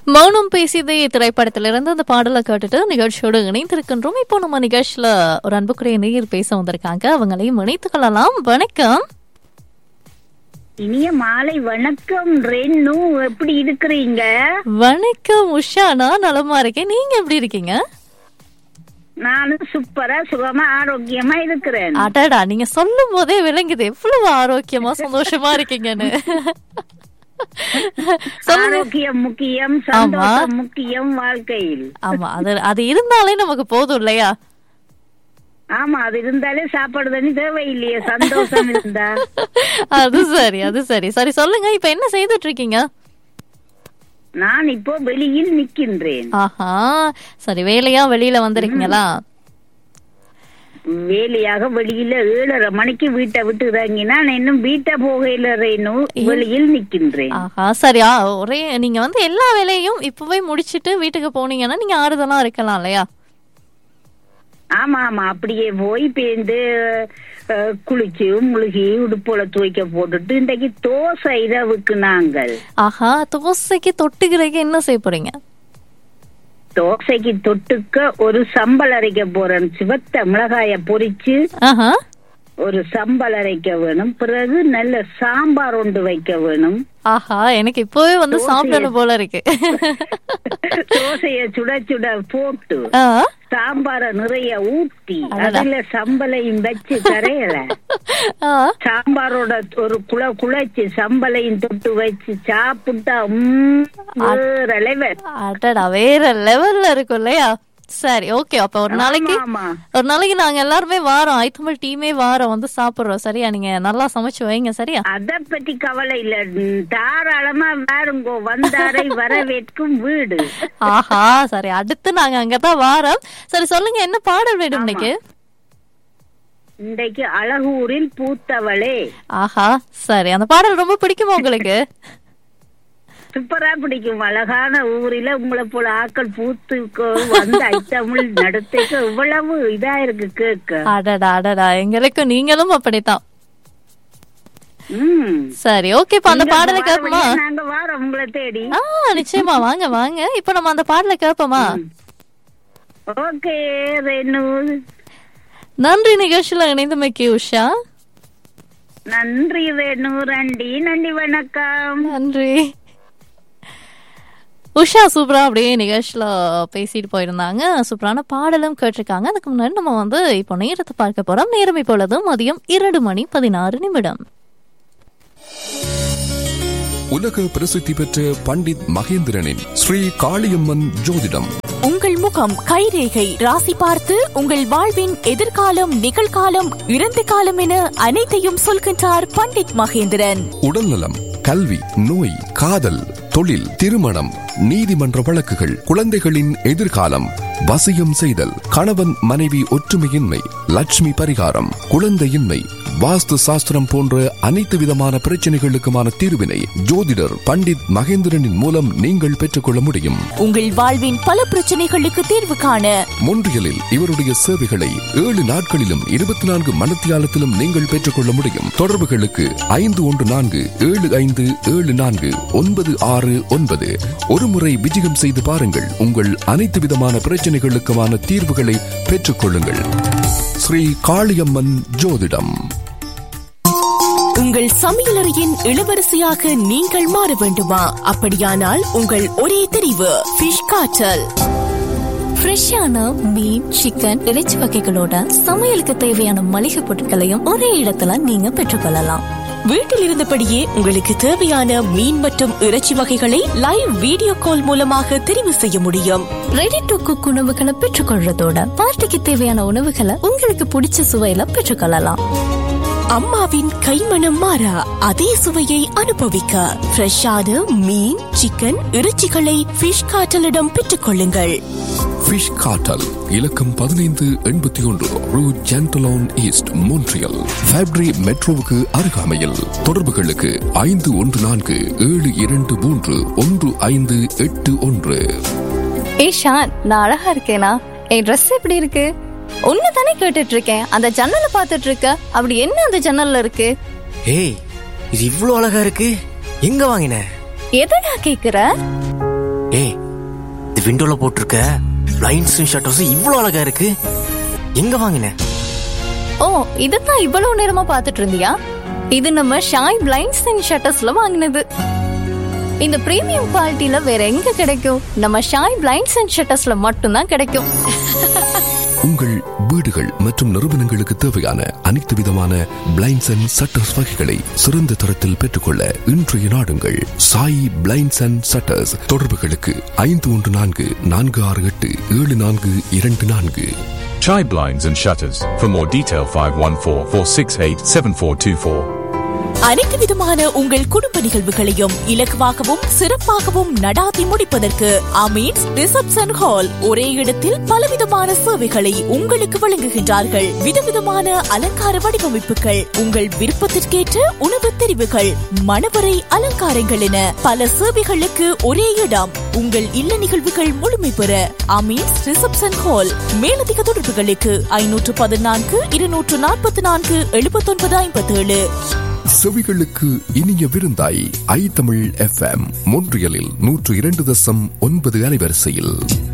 மௌனம் பேசியதே திரைப்படத்திலிருந்து அந்த பாடலை கேட்டுட்டு நிகழ்ச்சியோடு இணைந்திருக்கின்றோம் இப்போ நம்ம நிகழ்ச்சியில ஒரு அன்புக்குரிய நேயர் பேச வந்திருக்காங்க அவங்களையும் இணைத்துக் கொள்ளலாம் வணக்கம் இனிய மாலை வணக்கம் ரென்னு எப்படி இருக்கிறீங்க வணக்கம் உஷா நான் நலமா இருக்கேன் நீங்க எப்படி இருக்கீங்க நானும் சூப்பரா சுகமா ஆரோக்கியமா இருக்கிறேன் அடடா நீங்க சொல்லும் போதே விளங்குது எவ்வளவு ஆரோக்கியமா சந்தோஷமா இருக்கீங்கன்னு சொல்லுங்க ஆரோக்கியம் முக்கியம் சந்தோஷம் முக்கியம் வாழ்க்கையில் ஆமா அது அது இருந்தாலே நமக்கு போதும் இல்லையா ஆமா அது இருந்தாலே சாப்பாடு தண்ணி தேவையில்லையே சந்தோஷம் இருந்தா அது சரி அது சரி சரி சொல்லுங்க இப்ப என்ன செய்துட்டு இருக்கீங்க நான் இப்போ வெளியில் நிக்கின்றேன் ஆஹா சரி வேலையா வெளியில வந்திருக்கீங்களா வேலையாக வெளியில ஏழரை மணிக்கு வீட்டை விட்டு இறங்கினா நான் இன்னும் வீட்டை போகையில ரேணு வெளியில் நிக்கின்றேன் ஆஹா சரி ஆ, ஒரே நீங்க வந்து எல்லா வேலையும் இப்பவே முடிச்சிட்டு வீட்டுக்கு போனீங்கன்னா நீங்க ஆறுதலா இருக்கலாம் இல்லையா ஆமா ஆமா அப்படியே போய் பேந்து அஹ், குளிச்சு முழுகி உடுப்புல துவைக்க போட்டுட்டு இன்றைக்கு தோசை இரவுக்கு நாங்கள் ஆஹா தோசைக்கு தொட்டுக்கிறதுக்கு என்ன செய்ய போறீங்க தோசைக்கு தொட்டுக்க ஒரு சம்பல் அரைக்க போறேன் சிவத்த மிளகாய பொரிச்சு ஆஹா ஒரு சம்பல் அரைக்க வேணும் பிறகு நல்ல சாம்பார் ஒன்று வைக்க வேணும் ஆஹா எனக்கு இப்பவே வந்து சாப்பிடணும் போல இருக்கு தோசைய சுட சுட போட்டு ஆ, சாம்பார நிறைய ஊத்தி அதுல சம்பலையும் வச்சு கரையல ஆ, சாம்பாரோட ஒரு குள குழைச்சு சம்பலையும் தொட்டு வச்சு சாப்பிட்டா உம், வேற level. அடடா வேற லெவல்ல இருக்கும் இல்லையா சரி ஓகே அப்ப ஒரு நாளைக்கு ஆமா ஒரு நாளைக்கு நாங்க எல்லாருமே வாரோம் ஐத்தமிழ் டீமே வாரம் வந்து சாப்பிடுறோம் சரியா நீங்க நல்லா சமைச்சு வைங்க சரியா அத பத்தி கவலை இல்ல ம், தாராளமா வாருங்கோ வந்தாரை வரவேற்கும் வீடு ஆஹா சரி அடுத்து நாங்க அங்கதான் வாரோம் சரி சொல்லுங்க என்ன பாடல் வேணும் இன்னைக்கு இன்றைக்கு அழகூரில் பூத்தவளே ஆஹா சரி அந்த பாடல் ரொம்ப பிடிக்குமா உங்களுக்கு சூப்பரா பிடிக்கும் அழகான ஊரில உங்களை போல ஆக்கள் பூத்து கொ- வந்து ஐத்தமிழ் நடத்தைக்கு இவ்வளவு இதா இருக்கு கேட்க அடடா அடடா எங்களுக்கும் நீங்களும் அப்படித்தான் ம் சரி ஓகே இப்ப அந்த பாடலை கேட்போமா வழியா நாங்க வாரோம் உங்களை தேடி ஆ நிச்சயமா வாங்க வாங்க இப்ப நம்ம அந்த பாடலை கேட்போமா ஓகே ரெனு நன்றி நிகழ்ச்சியில இணைந்தமைக்கு உஷா நன்றி ரெனு நன்றி நன்றி வணக்கம் நன்றி உஷா சூப்பரா அப்படியே நிகழ்ச்சியில பேசிட்டு போயிருந்தாங்க சூப்பரான பாடலும் கேட்டிருக்காங்க அதுக்கு முன்னாடி நம்ம வந்து இப்போ நேரத்தை பார்க்க போறோம் நேரம் இப்பொழுது மதியம் இரண்டு மணி பதினாறு நிமிடம் உலக பிரசித்தி பெற்ற பண்டித் மகேந்திரனின் ஸ்ரீ காளியம்மன் ஜோதிடம் உங்கள் முகம் கைரேகை ராசி பார்த்து உங்கள் வாழ்வின் எதிர்காலம் நிகழ்காலம் இறந்த காலம் என அனைத்தையும் சொல்கின்றார் பண்டிட் மகேந்திரன் உடல்நலம் கல்வி நோய் காதல் தொழில் திருமணம் நீதிமன்ற வழக்குகள் குழந்தைகளின் எதிர்காலம் வசியம் செய்தல் கணவன் மனைவி ஒற்றுமையின்மை லட்சுமி பரிகாரம் குழந்தையின்மை வாஸ்து சாஸ்திரம் போன்ற அனைத்து விதமான பிரச்சனைகளுக்குமான தீர்வினை ஜோதிடர் பண்டித் மகேந்திரனின் மூலம் நீங்கள் பெற்றுக்கொள்ள முடியும் உங்கள் வாழ்வின் பல பிரச்சனைகளுக்கு தீர்வு காண மொன்றியலில் இவருடைய சேவைகளை ஏழு நாட்களிலும் இருபத்தி நான்கு மணத்தியாலத்திலும் நீங்கள் பெற்றுக்கொள்ள முடியும் தொடர்புகளுக்கு ஐந்து ஒன்று நான்கு ஏழு ஐந்து ஏழு நான்கு ஒன்பது ஆறு ஒன்பது ஒருமுறை விஜயம் செய்து பாருங்கள் உங்கள் அனைத்து விதமான பிரச்சனைகளுக்குமான தீர்வுகளை பெற்றுக்கொள்ளுங்கள் ஸ்ரீ காளியம்மன் ஜோதிடம் உங்கள் சமையலறையின் இளவரசியாக நீங்கள் மாற வேண்டுமா அப்படியானால் உங்கள் ஒரே தெரிவு ஃபிஷ் காய்ச்சல் ஃப்ரெஷ்ஷான மீன் சிக்கன் இறைச்சி வகைகளோட சமையலுக்கு தேவையான மளிகை பொருட்களையும் ஒரே இடத்துல நீங்க பெற்றுக்கொள்ளலாம் வீட்டில் இருந்தபடியே உங்களுக்கு தேவையான மீன் மற்றும் இறைச்சி வகைகளை லைவ் வீடியோ கால் மூலமாக தெரிவு செய்ய முடியும் ரெடி டு குக் உணவுகளை பெற்றுக்கொள்றதோட பார்ட்டிக்கு தேவையான உணவுகளை உங்களுக்கு பிடிச்ச சுவையில பெற்றுக்கொள்ளலாம் அம்மாவின் கைமணம் மாறா அதே சுவையை அனுபவிக்க ஃப்ரெஷ்ஷான மீன் சிக்கன் இறைச்சிகளை ஃபிஷ் காட்டலிடம் பெற்றுக்கொள்ளுங்கள் ஃபிஷ் காட்டல் இலக்கம் பதினைந்து எண்பத்தி ஒன்று ரூ ஜென்டலோன் ஈஸ்ட் மோன்ட்ரியல் ஃபேப்ரி மெட்ரோவுக்கு அருகாமையில் தொடர்புகளுக்கு ஐந்து ஒன்று நான்கு ஏழு இரண்டு மூன்று ஒன்று ஐந்து எட்டு ஒன்று ஏஷான் நான் அழகா இருக்கேனா என் ட்ரெஸ் எப்படி இருக்கு ஒன்னு தானே கேட்டுட்டு இருக்கேன் அந்த ஜன்னலை பார்த்துட்டு இருக்க அப்படி என்ன அந்த ஜன்னல்ல இருக்கு ஏய் இது இவ்ளோ அழகா இருக்கு எங்க வாங்கின எதடா கேக்குற ஏய் இந்த விண்டோல போட்டிருக்க லைன்ஸும் ஷட்டர்ஸும் இவ்வளவு அழகா இருக்கு எங்க வாங்கின ஓ இதுதான் இவ்வளவு நேரமா பார்த்துட்டு இருந்தியா இது நம்ம ஷாய் பிளைண்ட்ஸ் அண்ட் ஷட்டர்ஸ்ல வாங்கினது இந்த பிரீமியம் குவாலிட்டில வேற எங்க கிடைக்கும் நம்ம ஷாய் பிளைண்ட்ஸ் அண்ட் ஷட்டர்ஸ்ல மட்டும்தான் கிடைக்கும் உங்கள் வீடுகள் மற்றும் நிறுவனங்களுக்கு தேவையான அனைத்து விதமான பிளைண்ட்ஸ் அண்ட் சட்டர்ஸ் வகைகளை சிறந்த தரத்தில் பெற்றுக்கொள்ள இன்றைய நாடுங்கள் சாய் பிளைண்ட்ஸ் அண்ட் சட்டர்ஸ் தொடர்புகளுக்கு ஐந்து ஒன்று நான்கு நான்கு ஆறு எட்டு ஏழு நான்கு இரண்டு நான்கு Chai blinds and shutters. For more detail, 514 468 7424. அனைத்து விதமான உங்கள் குடும்ப நிகழ்வுகளையும் இலகுவாகவும் சிறப்பாகவும் நடாத்தி முடிப்பதற்கு அமீன்ஸ் ரிசப்ஷன் ஹால் ஒரே இடத்தில் பலவிதமான சேவைகளை உங்களுக்கு வழங்குகின்றார்கள் விதவிதமான அலங்கார வடிவமைப்புகள் உங்கள் விருப்பத்திற்கேற்ற உணவு தெரிவுகள் மணவரை அலங்காரங்கள் என பல சேவைகளுக்கு ஒரே இடம் உங்கள் இல்ல நிகழ்வுகள் முழுமை பெற அமீன்ஸ் ரிசப்ஷன் ஹால் மேலதிக தொடர்புகளுக்கு ஐநூற்று பதினான்கு இருநூற்று நாற்பத்தி நான்கு எழுபத்தொன்பது ஐம்பத்தி ஏழு செவிகளுக்கு இனிய விருந்தாய் ஐ தமிழ் எஃப்எம் மொன்றியலில் நூற்று இரண்டு தசம் ஒன்பது அலைவரிசையில்